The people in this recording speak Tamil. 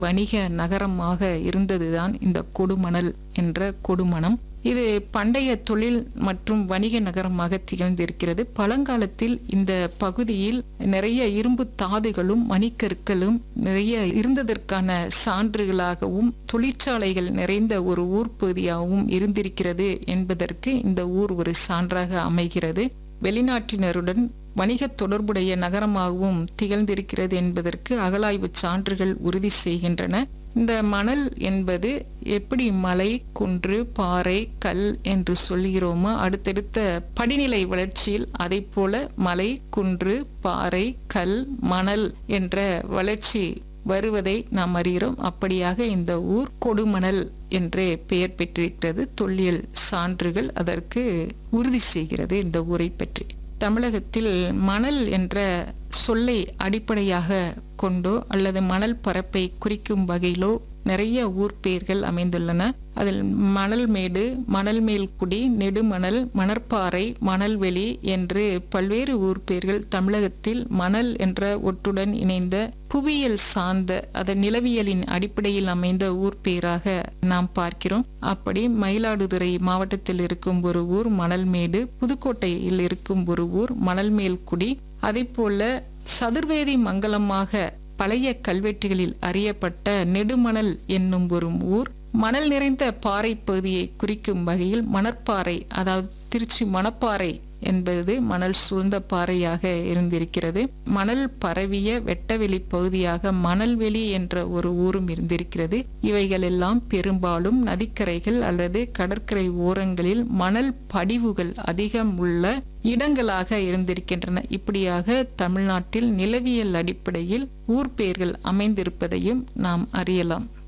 வணிக நகரமாக இருந்ததுதான் இந்த கொடுமணல் என்ற கொடுமணம் இது பண்டைய தொழில் மற்றும் வணிக நகரமாக திகழ்ந்திருக்கிறது பழங்காலத்தில் இந்த பகுதியில் நிறைய இரும்பு தாதுகளும் மணிக்கற்களும் நிறைய இருந்ததற்கான சான்றுகளாகவும் தொழிற்சாலைகள் நிறைந்த ஒரு ஊர் பகுதியாகவும் இருந்திருக்கிறது என்பதற்கு இந்த ஊர் ஒரு சான்றாக அமைகிறது வெளிநாட்டினருடன் வணிக தொடர்புடைய நகரமாகவும் திகழ்ந்திருக்கிறது என்பதற்கு அகலாய்வு சான்றுகள் உறுதி செய்கின்றன இந்த மணல் என்பது எப்படி மலை குன்று பாறை கல் என்று சொல்கிறோமோ அடுத்தடுத்த படிநிலை வளர்ச்சியில் அதை போல மலை குன்று பாறை கல் மணல் என்ற வளர்ச்சி வருவதை நாம் அறிகிறோம் அப்படியாக இந்த ஊர் கொடுமணல் என்றே பெயர் பெற்றிருக்கிறது தொல்லியல் சான்றுகள் அதற்கு உறுதி செய்கிறது இந்த ஊரை பற்றி தமிழகத்தில் மணல் என்ற சொல்லை அடிப்படையாக கொண்டோ அல்லது மணல் பரப்பை குறிக்கும் வகையிலோ நிறைய ஊர் பெயர்கள் அமைந்துள்ளன அதில் மணல் மேடு மணல் மேல்குடி நெடுமணல் மணற்பாறை மணல்வெளி என்று பல்வேறு ஊர் பெயர்கள் தமிழகத்தில் மணல் என்ற ஒற்றுடன் இணைந்த புவியியல் சார்ந்த அதன் நிலவியலின் அடிப்படையில் அமைந்த ஊர் பெயராக நாம் பார்க்கிறோம் அப்படி மயிலாடுதுறை மாவட்டத்தில் இருக்கும் ஒரு ஊர் மணல்மேடு புதுக்கோட்டையில் இருக்கும் ஒரு ஊர் மணல்மேல்குடி அதே போல சதுர்வேதி மங்கலமாக பழைய கல்வெட்டுகளில் அறியப்பட்ட நெடுமணல் என்னும் ஒரு ஊர் மணல் நிறைந்த பாறை பகுதியை குறிக்கும் வகையில் மணற்பாறை அதாவது திருச்சி மணப்பாறை என்பது மணல் சூழ்ந்த பாறையாக இருந்திருக்கிறது மணல் பரவிய வெட்டவெளி பகுதியாக மணல்வெளி என்ற ஒரு ஊரும் இருந்திருக்கிறது இவைகள் எல்லாம் பெரும்பாலும் நதிக்கரைகள் அல்லது கடற்கரை ஓரங்களில் மணல் படிவுகள் அதிகம் உள்ள இடங்களாக இருந்திருக்கின்றன இப்படியாக தமிழ்நாட்டில் நிலவியல் அடிப்படையில் ஊர் பெயர்கள் அமைந்திருப்பதையும் நாம் அறியலாம்